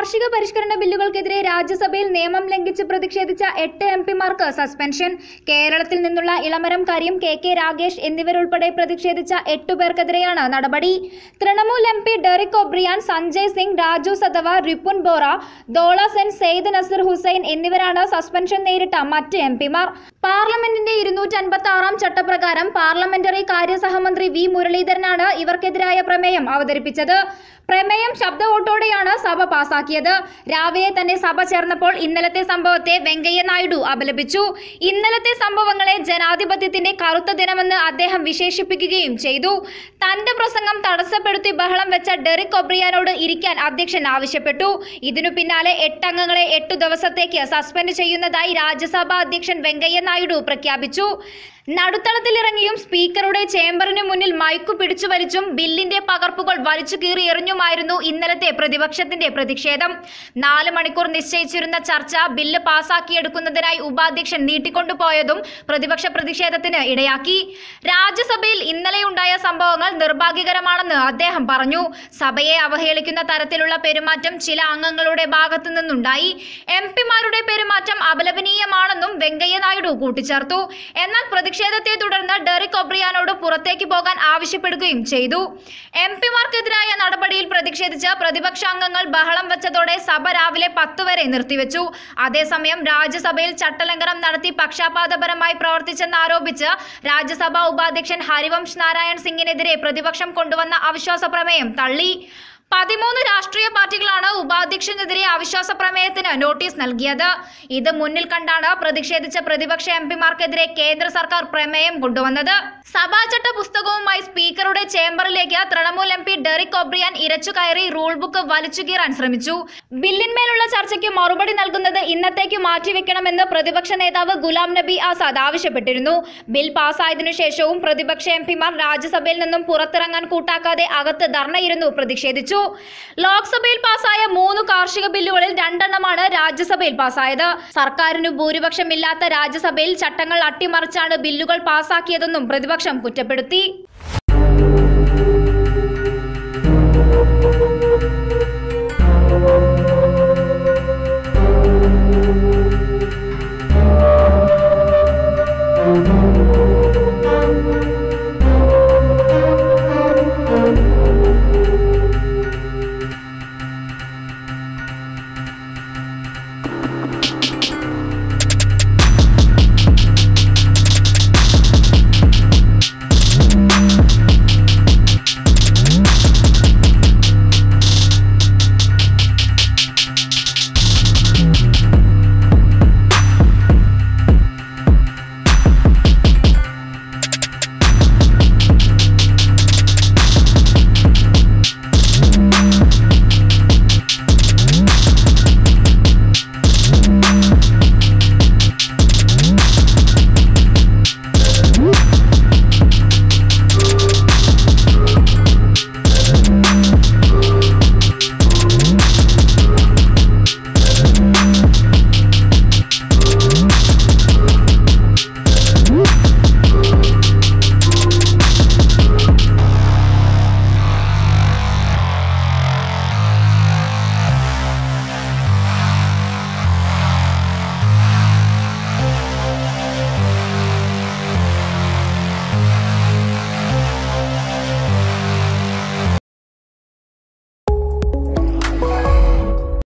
കാർഷിക പരിഷ്കരണ ബില്ലുകൾക്കെതിരെ രാജ്യസഭയിൽ നിയമം ലംഘിച്ച് പ്രതിഷേധിച്ച എട്ട് എം പിമാർക്ക് സസ്പെൻഷൻ കേരളത്തിൽ നിന്നുള്ള ഇളമരം കരീം കെ കെ രാഗേഷ് എന്നിവരുൾപ്പെടെ പ്രതിഷേധിച്ച എട്ടു പേർക്കെതിരെയാണ് നടപടി Trinamool M P Derek O'Brien Sanjay Singh Raju Satav Ripun Bora Dola Sen Syed Nasir Hussain എന്നിവരാണ് സസ്പെൻഷൻ നേരിട്ട മറ്റ് എം പിമാർ പാർലമെന്റിന്റെ ഇരുന്നൂറ്റി അൻപത്തി ആറാം ചട്ടപ്രകാരം പാർലമെന്ററി കാര്യ സഹമന്ത്രി വി മുരളീധരനാണ് ഇവർക്കെതിരായ പ്രമേയം അവതരിപ്പിച്ചത് പ്രമേയം ശബ്ദ വോട്ടോടെയാണ് സഭ പാസാക്കിയത് രാവിലെ തന്നെ സഭ ചേർന്നപ്പോൾ ഇന്നലത്തെ സംഭവത്തെ വെങ്കയ്യ നായിഡു അപലപിച്ചു ഇന്നലത്തെ സംഭവങ്ങളെ ജനാധിപത്യത്തിന്റെ കറുത്ത ദിനമെന്ന് അദ്ദേഹം വിശേഷിപ്പിക്കുകയും ചെയ്തു തന്റെ പ്രസംഗം തടസ്സപ്പെടുത്തി ബഹളം വെച്ച ഡെറിക് ഒബ്രിയാനോട് ഇരിക്കാൻ അധ്യക്ഷൻ ആവശ്യപ്പെട്ടു ഇതിനു പിന്നാലെ എട്ടംഗങ്ങളെ എട്ടു ദിവസത്തേക്ക് സസ്പെൻഡ് ചെയ്യുന്നതായി രാജ്യസഭാ അധ്യക്ഷൻ വെങ്കയ്യ നായിഡു പ്രഖ്യാപിച്ചു നടുത്തളത്തിലിറങ്ങിയും സ്പീക്കറുടെ ചേംബറിന് മുന്നിൽ മൈക്കു പിടിച്ചു വലിച്ചും ബില്ലിന്റെ പകർപ്പുകൾ വലിച്ചു കീറി എറിഞ്ഞുമായിരുന്നു ഇന്നലത്തെ പ്രതിപക്ഷത്തിന്റെ പ്രതിഷേധം നാല് മണിക്കൂർ നിശ്ചയിച്ചിരുന്ന ചർച്ച ബില്ല് പാസാക്കിയെടുക്കുന്നതിനായി ഉപാധ്യക്ഷൻ നീട്ടിക്കൊണ്ടുപോയതും പ്രതിപക്ഷ പ്രതിഷേധത്തിന് ഇടയാക്കി രാജ്യസഭയിൽ ഇന്നലെയുണ്ടായ സംഭവങ്ങൾ നിർഭാഗ്യകരമാണെന്ന് അദ്ദേഹം പറഞ്ഞു സഭയെ അവഹേളിക്കുന്ന തരത്തിലുള്ള പെരുമാറ്റം ചില അംഗങ്ങളുടെ ഭാഗത്തു നിന്നുണ്ടായി എം പിമാരുടെ പെരുമാറ്റം അപലപനീയമാണെന്നും വെങ്കയ്യ നായിഡു കൂട്ടിച്ചേർത്തു എന്നാൽ പ്രതിഷേധത്തെ തുടർന്ന് ഡെറിക് ഒബ്രിയാനോട് പുറത്തേക്ക് പോകാൻ ആവശ്യപ്പെടുകയും ചെയ്തു എം പിമാർക്കെതിരായ നടപടിയിൽ പ്രതിഷേധിച്ച് പ്രതിപക്ഷാംഗങ്ങൾ ബഹളം വെച്ചതോടെ സഭ രാവിലെ പത്ത് വരെ നിർത്തിവെച്ചു അതേസമയം രാജ്യസഭയിൽ ചട്ടലംഘനം നടത്തി പക്ഷാപാതപരമായി പ്രവർത്തിച്ചെന്നാരോപിച്ച് രാജ്യസഭാ ഉപാധ്യക്ഷൻ ഹരിവംശ് നാരായൺ സിംഗിനെതിരെ പ്രതിപക്ഷം കൊണ്ടുവന്ന അവിശ്വാസ പ്രമേയം തള്ളി പതിമൂന്ന് രാഷ്ട്രീയ പാർട്ടികളാണ് ഉപാധ്യക്ഷനെതിരെ അവിശ്വാസ പ്രമേയത്തിന് നോട്ടീസ് നൽകിയത് ഇത് മുന്നിൽ കണ്ടാണ് പ്രതിഷേധിച്ച പ്രതിപക്ഷ എം പിമാർക്കെതിരെ കേന്ദ്ര സർക്കാർ പ്രമേയം കൊണ്ടുവന്നത് സഭാചട്ട പുസ്തകവുമായി സ്പീക്കറുടെ ചേംബറിലേക്ക് Trinamool M P Derek O'Brien ഇരച്ചു കയറി റൂൾ ബുക്ക് വലിച്ചു കീറാൻ ശ്രമിച്ചു ബില്ലിന്മേലുള്ള ചർച്ചയ്ക്ക് മറുപടി നൽകുന്നത് ഇന്നത്തേക്ക് മാറ്റിവെക്കണമെന്ന് പ്രതിപക്ഷ നേതാവ് ഗുലാം നബി ആസാദ് ആവശ്യപ്പെട്ടിരുന്നു ബിൽ പാസ്സായതിനു ശേഷവും പ്രതിപക്ഷ എം പിമാർ രാജ്യസഭയിൽ നിന്നും പുറത്തിറങ്ങാൻ കൂട്ടാക്കാതെ അകത്ത് ധർണയിരുന്നു പ്രതിഷേധിച്ചു ലോക്സഭയിൽ പാസ്സായ മൂന്ന് കാർഷിക ബില്ലുകളിൽ രണ്ടെണ്ണമാണ് രാജ്യസഭയിൽ പാസ്സായത് സർക്കാരിനു ഭൂരിപക്ഷമില്ലാത്ത രാജ്യസഭയിൽ ചട്ടങ്ങൾ അട്ടിമറിച്ചാണ് ബില്ലുകൾ പാസ്സാക്കിയതെന്നും പ്രതിപക്ഷം കുറ്റപ്പെടുത്തി